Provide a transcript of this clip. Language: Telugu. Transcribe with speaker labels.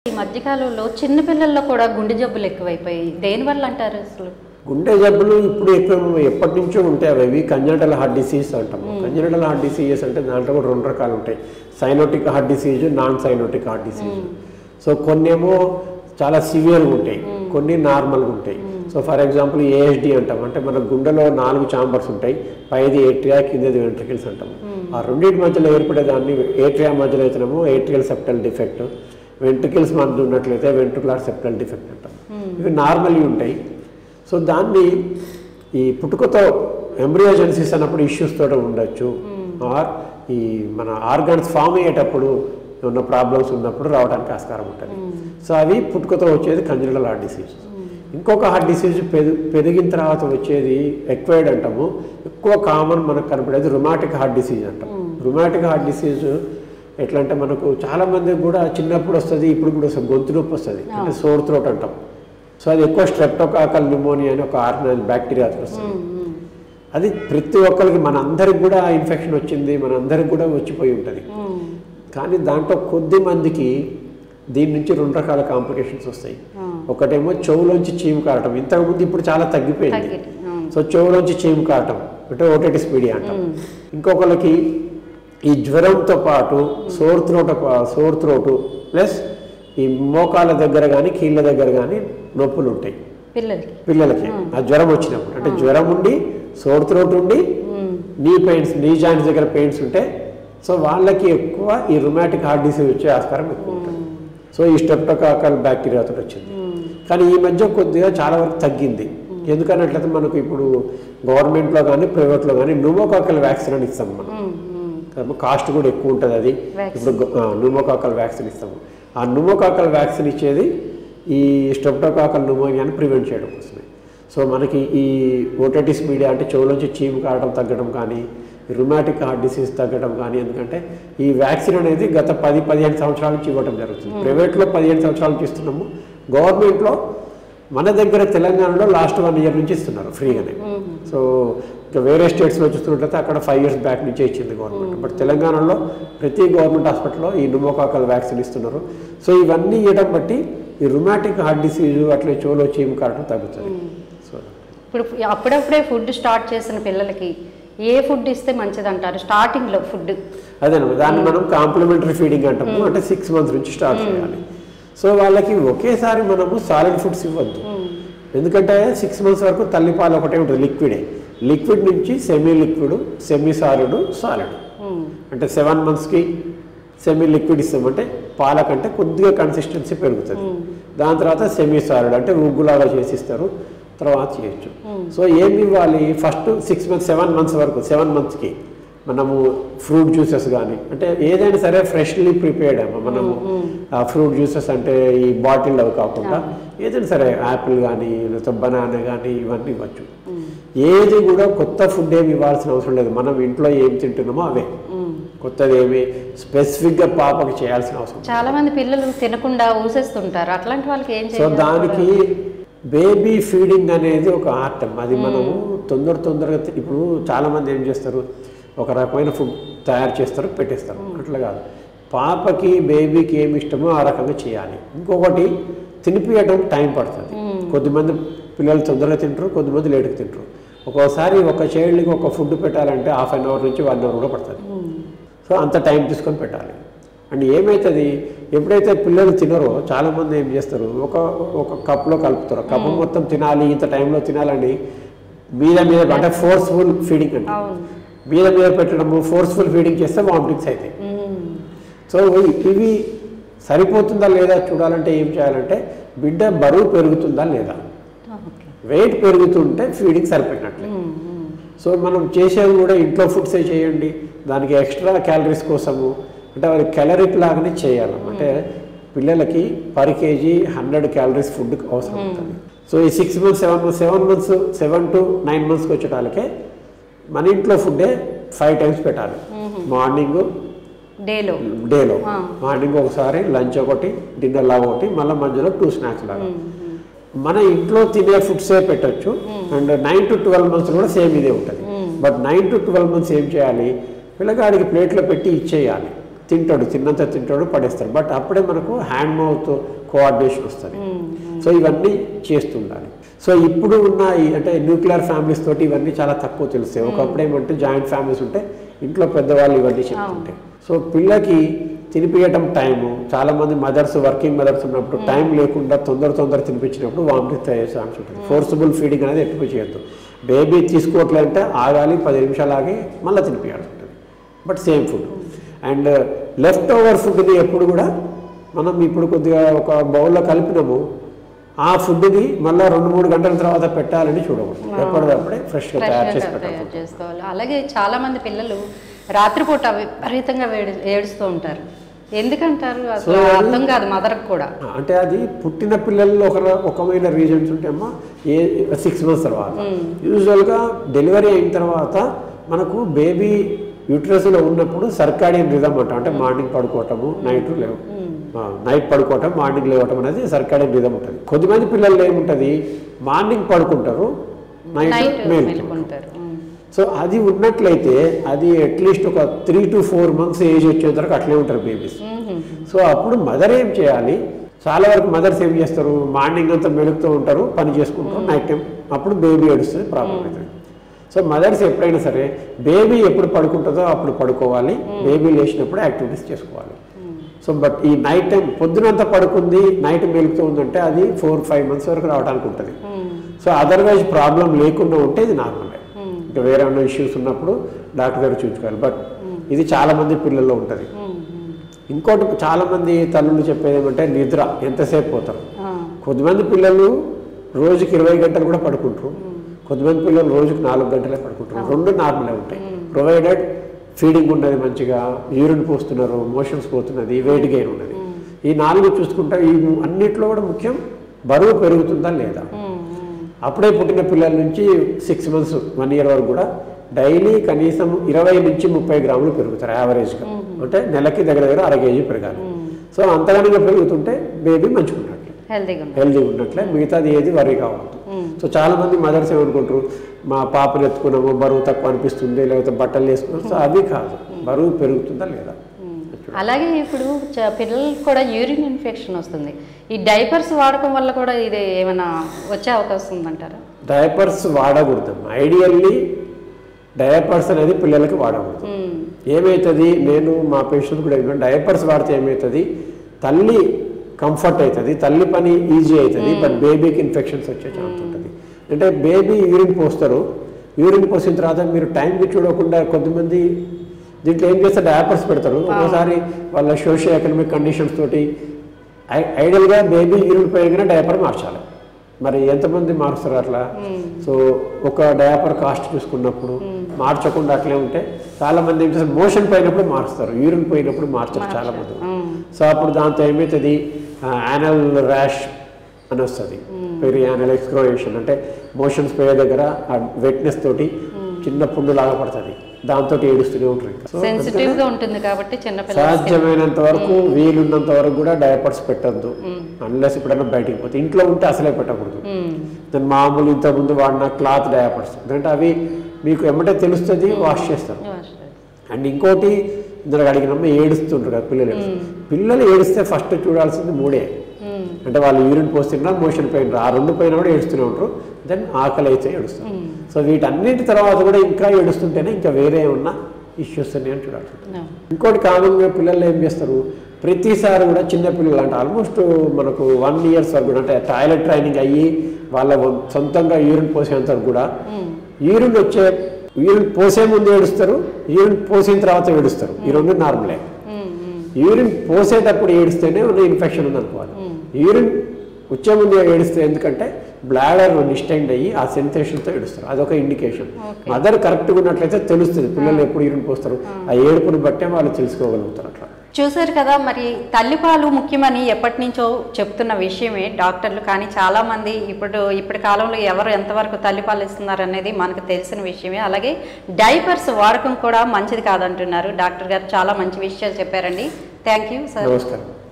Speaker 1: ఈ మధ్యకాలంలో చిన్నపిల్లల్లో కూడా గుండె జబ్బులు ఎక్కువైపోయాయి దేనివల్ల అంటారు అసలు
Speaker 2: గుండె జబ్బులు ఇప్పుడు ఎక్కువ ఎప్పటి నుంచో ఉంటాయి అవి అవి కంజనటల్ హార్ట్ డిసీజ్ అంటాము కంజనటల్ హార్ట్ డిసీజెస్ అంటే దాంట్లో కూడా రెండు రకాలు ఉంటాయి cyanotic heart disease non cyanotic heart disease so కొన్ని ఏమో చాలా సివియర్గా ఉంటాయి కొన్ని నార్మల్గా ఉంటాయి సో ఫర్ ఎగ్జాంపుల్ ఏఎస్డి అంటాం అంటే మన గుండెలో నాలుగు చాంబర్స్ ఉంటాయి పైది ఏట్రియా కిందది వెంట్రికల్స్ అంటాం ఆ రెండింటి మధ్యలో ఏర్పడేదాన్ని ఏట్రియా మధ్యలో అయితేనేమో ఏట్రియల్ సెప్టల్ డిఫెక్ట్ వెంట్రికల్స్ మధ్య ఉన్నట్లయితే వెంట్రుకులార్ సెప్టల్ డిఫెక్ట్ అంటాం ఇవి నార్మల్గా ఉంటాయి సో దాన్ని ఈ పుట్టుకతో ఎంబ్రియోజెన్సిస్ అన్నప్పుడు ఇష్యూస్ తోట ఉండొచ్చు ఆర్ ఈ మన ఆర్గాన్స్ ఫామ్ అయ్యేటప్పుడు ఉన్న ప్రాబ్లమ్స్ ఉన్నప్పుడు రావడానికి ఆస్కారం ఉంటుంది సో అవి పుట్టుకతో వచ్చేది కంజనటల్ హార్ట్ డిసీజ్ ఇంకొక హార్ట్ డిసీజ్ పెరు పెరిగిన తర్వాత వచ్చేది ఎక్వైర్డ్ అంటాము ఎక్కువ కామన్ మనకు కనపడేది రుమాటిక్ హార్ట్ డిసీజ్ అంటాం రుమాటిక్ హార్ట్ డిసీజ్ ఎట్లా అంటే మనకు చాలా మందికి కూడా చిన్నప్పుడు వస్తుంది ఇప్పుడు కూడా వస్తుంది గొంతు నొప్పి వస్తుంది అంటే సోర్ త్రోట్ అంటాం సో అది ఎక్కువ స్ట్రెప్టోకాకల్ న్యూమోనియా అని ఒక ఆర్గనైజ్ బ్యాక్టీరియా వస్తుంది అది ప్రతి ఒక్కరికి మన అందరికి కూడా ఆ ఇన్ఫెక్షన్ వచ్చింది మన అందరికి కూడా వచ్చిపోయి ఉంటుంది కానీ దాంట్లో కొద్ది మందికి దీని నుంచి రెండు రకాల కాంప్లికేషన్స్ వస్తాయి ఒకటేమో చెవులోంచి చీము కారటం ఇంతకుముందు ఇప్పుడు చాలా తగ్గిపోయింది
Speaker 1: తగ్గిటి అవును.
Speaker 2: సో చెవులోంచి చీము కారటం అంటే ఓటైటిస్ మీడియా అంటాం ఇంకొకరికి ఈ జ్వరంతో పాటు sore throat sore throat plus ఈ మోకాల దగ్గర కానీ కీళ్ళ దగ్గర కానీ నొప్పులు ఉంటాయి
Speaker 1: పిల్లలకి
Speaker 2: పిల్లలకి ఆ జ్వరం వచ్చినప్పుడు అంటే జ్వరం ఉండి సోర్ త్రోట్ ఉండి నీ పెయిన్స్ నీ జాయింట్స్ దగ్గర పెయిన్స్ ఉంటే సో వాళ్ళకి ఎక్కువ ఈ రుమాటిక్ హార్ట్ డిసీజ్ వచ్చే ఆస్కారం ఎక్కువ ఉంటుంది సో ఈ స్టెప్టోకాకల్ బ్యాక్టీరియాతో వచ్చింది కానీ ఈ మధ్య కొద్దిగా చాలా వరకు తగ్గింది ఎందుకన్నట్లయితే మనకు ఇప్పుడు గవర్నమెంట్లో కానీ ప్రైవేట్లో కానీ న్యూమోకాకల్ వ్యాక్సిన్ అని ఇస్తాం మనం కాబట్టి కాస్ట్ కూడా ఎక్కువ ఉంటుంది అది ఇప్పుడు న్యూమోకాకల్ వ్యాక్సిన్ ఇస్తాము ఆ న్యూమోకాకల్ వ్యాక్సిన్ ఇచ్చేది ఈ స్టెప్టోకాకల్ న్యూమోనియాని ప్రివెంట్ చేయడం కోసమే సో మనకి ఈ ఓటైటిస్ మీడియా అంటే చెవులోంచి చీము కావడం తగ్గడం కానీ రుమాటిక్ హార్ట్ డిసీజ్ తగ్గడం కానీ ఎందుకంటే ఈ వ్యాక్సిన్ అనేది గత పది పదిహేను సంవత్సరాల నుంచి ఇవ్వడం జరుగుతుంది ప్రైవేట్లో పదిహేను సంవత్సరాల నుంచి ఇస్తున్నాము గవర్నమెంట్లో మన దగ్గర తెలంగాణలో లాస్ట్ వన్ ఇయర్ నుంచి ఇస్తున్నారు ఫ్రీగానే సో ఇంకా వేరే స్టేట్స్లో చూస్తున్నట్లయితే అక్కడ ఫైవ్ ఇయర్స్ బ్యాక్ నుంచే ఇచ్చింది గవర్నమెంట్ బట్ తెలంగాణలో ప్రతి గవర్నమెంట్ హాస్పిటల్లో ఈ న్యూమోకాకల్ వ్యాక్సిన్ ఇస్తున్నారు సో ఇవన్నీ ఇవ్వడం బట్టి ఈ రుమాటిక్ హార్ట్ డిసీజ్ అట్లే చోలో చీము కారటం తగ్గుతుంది సో
Speaker 1: ఇప్పుడు అప్పుడప్పుడే ఫుడ్ స్టార్ట్ చేసిన పిల్లలకి ఏ ఫుడ్ ఇస్తే మంచిది అంటారు స్టార్టింగ్లో ఫుడ్
Speaker 2: అదేనమ్మా దాన్ని మనం కాంప్లిమెంటరీ ఫీడింగ్ అంటాము అంటే సిక్స్ మంత్స్ నుంచి స్టార్ట్ చేయాలి సో వాళ్ళకి ఒకేసారి మనము సాలిడ్ ఫుడ్స్ ఇవ్వద్దు ఎందుకంటే సిక్స్ మంత్స్ వరకు తల్లిపాలు ఒకటే ఉంటుంది లిక్విడే లిక్విడ్ నుంచి semi liquid semi solid solid అంటే సెవెన్ మంత్స్కి సెమీ లిక్విడ్ ఇస్తామంటే పాల కంటే కొద్దిగా కన్సిస్టెన్సీ పెరుగుతుంది దాని తర్వాత సెమీ సాలిడ్ అంటే ఉగ్గులాగా చేసి ఇస్తారు తర్వాత చేయొచ్చు సో ఏమి ఇవ్వాలి first six months seven months వరకు సెవెన్ మంత్స్కి మనము ఫ్రూట్ జ్యూసెస్ కానీ అంటే ఏదైనా సరే ఫ్రెష్లీ ప్రిపేర్డ్ అమ్మ మనము ఆ ఫ్రూట్ జ్యూసెస్ అంటే ఈ బాటిల్ అవి కాకుండా ఏదైనా సరే యాపిల్ కానీ లేకపోతే బనానా కానీ ఇవన్నీ ఇవ్వచ్చు ఏది కూడా కొత్త ఫుడ్ ఏమి ఇవ్వాల్సిన అవసరం లేదు మనం ఇంట్లో ఏం తింటున్నామో అవే కొత్తది ఏమి స్పెసిఫిక్గా పాపకి చేయాల్సిన అవసరం లేదు.
Speaker 1: చాలా మంది పిల్లలు తినకుండా ఊసేస్తుంటారు అట్లాంటి వాళ్ళకి ఏం
Speaker 2: సో
Speaker 1: చేయాలి
Speaker 2: దానికి బేబీ ఫీడింగ్ అనేది ఒక ఆర్ట్ అది మనము తొందర తొందరగా తి- ఇప్పుడు చాలా మంది ఏం చేస్తారు ఒక రకమైన ఫుడ్ తయారు చేస్తారు పెట్టేస్తారు అట్లా కాదు పాపకి బేబీకి ఏమి ఇష్టమో ఆ రకంగా చేయాలి ఇంకొకటి తినిపియడం టైం పడుతుంది కొద్దిమంది పిల్లలు తొందరగా తింటారు కొద్దిమంది లేటుగా తింటారు ఒక్కోసారి ఒక చైల్డ్కి ఒక ఫుడ్ పెట్టాలంటే హాఫ్ అన్ అవర్ నుంచి వన్ అవర్ కూడా పడుతుంది సో అంత టైం తీసుకొని పెట్టాలి అండ్ ఏమవుతుంది ఎప్పుడైతే పిల్లలు తినరో చాలామంది ఏం చేస్తారు ఒక ఒక కప్లో కలుపుతారు కప్పు మొత్తం తినాలి ఇంత టైంలో తినాలని మీద మీద అంటే ఫోర్స్ఫుల్ ఫీడింగ్ అంటే
Speaker 1: అవును
Speaker 2: మీద మీద పెట్టడము ఫోర్స్ఫుల్ ఫీడింగ్ చేస్తే వామిటింగ్స్ అవుతాయి
Speaker 1: మ్మ్.
Speaker 2: సో ఇవి- ఇవి సరిపోతుందా లేదా చూడాలంటే ఏం చేయాలంటే బిడ్డ బరువు పెరుగుతుందా లేదా
Speaker 1: ఓకే
Speaker 2: వెయిట్ పెరుగుతుంటే ఫీడింగ్ సరిపోయినట్లే
Speaker 1: మ్మ్, మ్మ్.
Speaker 2: సో మనం చేసేది కూడా ఇంట్లో ఫుడ్సే చేయండి దానికి ఎక్స్ట్రా క్యాలరీస్ కోసము అంటే అది క్యాలరీక్ లాగానే చేయాలి అంటే పిల్లలకి per KG hundred calories food అవసరం ఉంటుంది సో ఈ six months seven months seven months seven to nine మంత్స్కి వచ్చేటాలకే మన ఇంట్లో ఫుడ్డే ఫైవ్ టైమ్స్ పెట్టాలి మార్నింగ్
Speaker 1: డేలో
Speaker 2: డేలో
Speaker 1: ఆ.
Speaker 2: మార్నింగ్ ఒకసారి లంచ్ ఒకటి డిన్నర్ లాగా ఒకటి మళ్ళీ మధ్యలో టూ స్నాక్స్ లాగా మన ఇంట్లో తినే ఫుడ్సే పెట్టొచ్చు and nine to twelve months కూడా సేమ్ ఇదే ఉంటుంది but nine to twelve months ఏం చేయాలి పిల్లగాడికి ప్లేట్లో పెట్టి ఇచ్చేయాలి తింటాడు తిన్నంత తింటాడు పడేస్తాడు బట్ అప్పుడే మనకు హ్యాండ్ మౌత్ కోఆర్డినేషన్ వస్తుంది సో ఇవన్నీ చేస్తుండాలి సో ఇప్పుడు ఉన్న ఈ అంటే న్యూక్లియర్ ఫ్యామిలీస్ తోటి ఇవన్నీ చాలా తక్కువ తెలుస్తాయి ఒకప్పుడు ఏమంటే జాయింట్ ఫ్యామిలీస్ ఉంటే ఇంట్లో పెద్దవాళ్ళు ఇవన్నీ చెప్తుంటాయి సో పిల్లకి తినిపించటం టైము చాలా మంది మదర్స్ వర్కింగ్ మదర్స్ ఉన్నప్పుడు టైం లేకుండా తొందర తొందర తినిపించినప్పుడు వామిటింగ్ అయ్యే ఛాన్స్ ఉంటుంది ఫోర్సిబుల్ ఫీడింగ్ అనేది ఎక్కువ చేయొద్దు బేబీ తీసుకోవట్లంటే ఆగాలి పది నిమిషాలు ఆగి మళ్ళీ తినిపించాల్సి ఉంటుంది but same food and left over ఫుడ్ని ఎప్పుడు కూడా మనం ఇప్పుడు కొద్దిగా ఒక బౌల్లో కలిపినాము ఆ ఫుడ్ని మళ్ళీ రెండు మూడు గంటల తర్వాత పెట్టాలని చూడకూడదు ఎప్పటికప్పుడే ఫ్రెష్గా తయారు చేసి
Speaker 1: ఫ్రెష్గా
Speaker 2: పెట్టాలి
Speaker 1: తయారు చేసుకోవాలి అలాగే చాలా మంది పిల్లలు రాత్రిపూట విపరీతంగా వేడి ఏడుస్తూ ఉంటారు ఎందుకంటారు అసలు
Speaker 2: So,
Speaker 1: అర్థం కాదు మదర్కి కూడా
Speaker 2: అంటే అది పుట్టిన పిల్లల్లో ఒక ఒకమైన రీజన్స్ ఉంటే అమ్మా ఏ సిక్స్ మంత్స్ తర్వాత యూజువల్గా డెలివరీ అయిన తర్వాత మనకు బేబీ యూట్రస్లో ఉన్నప్పుడు సర్కాడియన్ రిధమ్ అంటాం అంటే మార్నింగ్ పడుకోవటము నైట్ లేవు నైట్ పడుకోవటం మార్నింగ్ లేవటం అనేది సర్కాడియన్ రిధమ్ ఉంటుంది కొద్దిమంది పిల్లలు ఏముంటుంది మార్నింగ్ పడుకుంటారు
Speaker 1: నైట్
Speaker 2: నైట్ మేలుకుంటారు
Speaker 1: మెలుకుంటారు ఉమ్.
Speaker 2: సో అది ఉన్నట్లయితే అది అట్లీస్ట్ ఒక three to four months age వచ్చేంత వరకు అట్లే ఉంటారు బేబీస్
Speaker 1: మ్మ్.
Speaker 2: సో అప్పుడు మదర్ ఏం చేయాలి చాలా వరకు మదర్స్ ఏం చేస్తారు మార్నింగ్ అంతా మెలుగుతూ ఉంటారు పని చేసుకుంటారు నైట్ టైం అప్పుడు బేబీ ఏడుస్తుంది ప్రాబ్లం అవుతుంది సో మదర్స్ ఎప్పుడైనా సరే బేబీ ఎప్పుడు పడుకుంటుందో అప్పుడు పడుకోవాలి బేబీ లేచినప్పుడు యాక్టివిటీస్ చేసుకోవాలి సో బట్ ఈ నైట్ టైం పొద్దునంతా పడుకుంది నైట్ మెలుగుతూ ఉందంటే అది ఫోర్ ఫైవ్ మంత్స్ వరకు రావడానికి ఉంటుంది
Speaker 1: మ్మ్.
Speaker 2: సో అదర్వైజ్ ప్రాబ్లం లేకుండా ఉంటే ఇది నార్మలే ఇంకా వేరే ఏమైనా ఇష్యూస్ ఉన్నప్పుడు డాక్టర్ దగ్గర చూపించుకోవాలి బట్ ఇది చాలా మంది పిల్లల్లో ఉంటుంది
Speaker 1: మ్మ్. మ్మ్.
Speaker 2: ఇంకోటి చాలా మంది తల్లులు చెప్పేది ఏమంటే నిద్ర ఎంతసేపు పోతారు
Speaker 1: ఆ.
Speaker 2: కొద్దిమంది పిల్లలు రోజుకి ఇరవై గంటలు కూడా పడుకుంటారు కొద్దిమంది పిల్లలు రోజుకి నాలుగు గంటలే పడుకుంటారు రెండు నార్మలే ఉంటాయి ప్రొవైడెడ్ ఫీడింగ్ ఉన్నది మంచిగా యూరిన్ పోస్తున్నారు మోషన్స్ పోతున్నది వెయిట్ గెయిన్ ఉన్నది ఈ నాలుగు చూసుకుంటే ఈ అన్నిట్లో కూడా ముఖ్యం బరువు పెరుగుతుందా లేదా
Speaker 1: మ్మ్. మ్మ్.
Speaker 2: అప్పుడే పుట్టిన పిల్లల నుంచి సిక్స్ మంత్స్ వన్ ఇయర్ వరకు కూడా డైలీ కనీసం ఇరవై నుంచి ముప్పై గ్రాములు పెరుగుతారు యావరేజ్గా అంటే నెలకి దగ్గర దగ్గర అర కేజీ పెరగాలి సో అంతగానంగా పెరుగుతుంటే బేబీ మంచుకున్నట్లే
Speaker 1: హెల్తీగా ఉంటుంది
Speaker 2: హెల్దీ ఉన్నట్లే మిగతాది ఏది వరి కావద్దు సో చాలా మంది మదర్స్ ఏమనుకుంటారు మా పాపను ఎత్తుకున్నాము బరువు తక్కువ అనిపిస్తుంది లేకపోతే బట్టలు వేసుకున్నాం సో అది కాదు బరువు పెరుగుతుందా లేదా
Speaker 1: అలాగే ఇప్పుడు చ- పిల్లలకు కూడా యూరిన్ ఇన్ఫెక్షన్ వస్తుంది ఈ డైపర్స్ వాడకం వల్ల కూడా ఇది ఏమైనా వచ్చే అవకాశం ఉందంటారా
Speaker 2: డయపర్స్ వాడకూడదు ఐడియల్లీ డయపర్స్ అనేది పిల్లలకి వాడకూడదు
Speaker 1: మ్మ్.
Speaker 2: ఏమవుతుంది నేను మా పేషెంట్ కూడా చెప్పాను డయపర్స్ వాడితే ఏమవుతుంది తల్లి కంఫర్ట్ అవుతుంది తల్లి పని ఈజీ అవుతుంది బట్ బేబీకి ఇన్ఫెక్షన్స్ వచ్చే ఛాన్స్ ఉంటుంది అంటే బేబీ యూరిన్ పోస్తారు యూరిన్ పోసిన తర్వాత మీరు టైంకి చూడకుండా కొంతమంది దీంట్లో ఏం చేస్తారు డయాపర్స్ పెడతారు ఒకసారి వాళ్ళ సోషియో ఎకనామిక్ కండిషన్స్ తోటి ఐ- ఐడియల్గా బేబీ యూరిన్ పోయగానే డయాపర్ మార్చాలి మరి ఎంతమంది మారుస్తారు అట్లా సో ఒక డయాపర్ కాస్ట్ చూసుకున్నప్పుడు మార్చకుండా అట్లే ఉంటే చాలా మంది ఏం చేస్తారు మోషన్ పోయినప్పుడు మారుస్తారు యూరిన్ పోయినప్పుడు మార్చరు చాలా మంది
Speaker 1: మ్మ్.
Speaker 2: సో అప్పుడు దాంతో ఏమవుతుంది యానల్ ర్యాష్ అని వస్తుంది పెరి యానల్ ఎక్స్క్రోయేషన్ అంటే మోషన్స్ పోయే దగ్గర ఆ వెట్నెస్ తోటి చిన్న పుండు లాగా పడుతుంది దాంతో ఏడుస్తూనే ఉంటారు ఇంకా. సో
Speaker 1: సెన్సిటివ్ గా ఉంటుంది కాబట్టి చిన్నపిల్లలకి
Speaker 2: సాధ్యమైనంత వరకు వీలున్నంత వరకు కూడా డైపర్స్ పెట్టద్దు అన్లెస్ ఎప్పుడైనా బయటికి పోతే ఇంట్లో ఉంటే అసలే పెట్టకూడదు
Speaker 1: మ్మ్.
Speaker 2: దాని మామూలు ఇంతకుముందు వాడిన క్లాత్ డయాపర్స్ ఎందుకంటే అవి మీకు ఎమ్మటే తెలుస్తుంది వాష్ చేస్తారు అండ్ ఇంకోటి ఇందులో అడిగినమ్మ ఏడుస్తుంటారు కదా పిల్లలు ఏడుస్తారు. పిల్లలు ఏడిస్తే ఫస్ట్ చూడాల్సింది మూడే
Speaker 1: మ్మ్.
Speaker 2: అంటే వాళ్ళు యూరిన్ పోస్తున్నా మోషన్ పోయిన ఆ రెండు పైన కూడా ఏడుస్తూనే ఉంటారు దెన్ ఆకలి అయితే ఏడుస్తారు సో వీటన్నిటి తర్వాత కూడా ఇంకా ఏడుస్తుంటేనే ఇంకా వేరే ఉన్న ఇష్యూస్ ఉన్నాయని చూడాల్సి ఉంటుంది
Speaker 1: No.
Speaker 2: ఇంకోటి కామన్గా పిల్లలు ఏం చేస్తారు ప్రతిసారి కూడా చిన్న పిల్లలు అంటే ఆల్మోస్ట్ మనకు వన్ ఇయర్స్ వరకు కూడా అంటే టాయిలెట్ ట్రైనింగ్ అయ్యి వాళ్ళ వ- సొంతంగా యూరిన్ పోసేంత వరకు కూడా యూరిన్ వచ్చే యూరిన్ పోసే ముందు ఏడుస్తారు యూరిన్ పోసిన తర్వాత ఏడుస్తారు ఈ రెండు నార్మలే
Speaker 1: మ్మ్. మ్మ్.
Speaker 2: యూరిన్ పోసేటప్పుడు ఏడిస్తేనే ఉన్న ఇన్ఫెక్షన్ ఉంది అనుకోవాలి యూరిన్ వచ్చే ముందు ఏడిస్తే ఎందుకంటే బ్లాడర్ డిస్టెండ్ అయ్యి ఆ సెన్సేషన్తో ఏడుస్తారు అదొక ఇండికేషన్ మదర్ కరెక్ట్గా ఉన్నట్లయితే తెలుస్తుంది పిల్లలు ఎప్పుడు యూరిన్ పోస్తారు ఆ ఏడుపుని బట్టే వాళ్ళు తెలుసుకోగలుగుతారు అట్లా
Speaker 1: చూశారు కదా మరి తల్లిపాలు ముఖ్యమని ఎప్పటి నుంచో చెప్తున్న విషయమే డాక్టర్లు కానీ చాలా మంది ఇప్పుడు ఇప్పటి కాలంలో ఎవరు ఎంతవరకు తల్లిపాలు ఇస్తున్నారు అనేది మనకు తెలిసిన విషయమే అలాగే డైపర్స్ వాడకం కూడా మంచిది కాదంటున్నారు డాక్టర్ గారు చాలా మంచి విషయాలు చెప్పారండి థ్యాంక్ యూ సార్
Speaker 2: నమస్కారం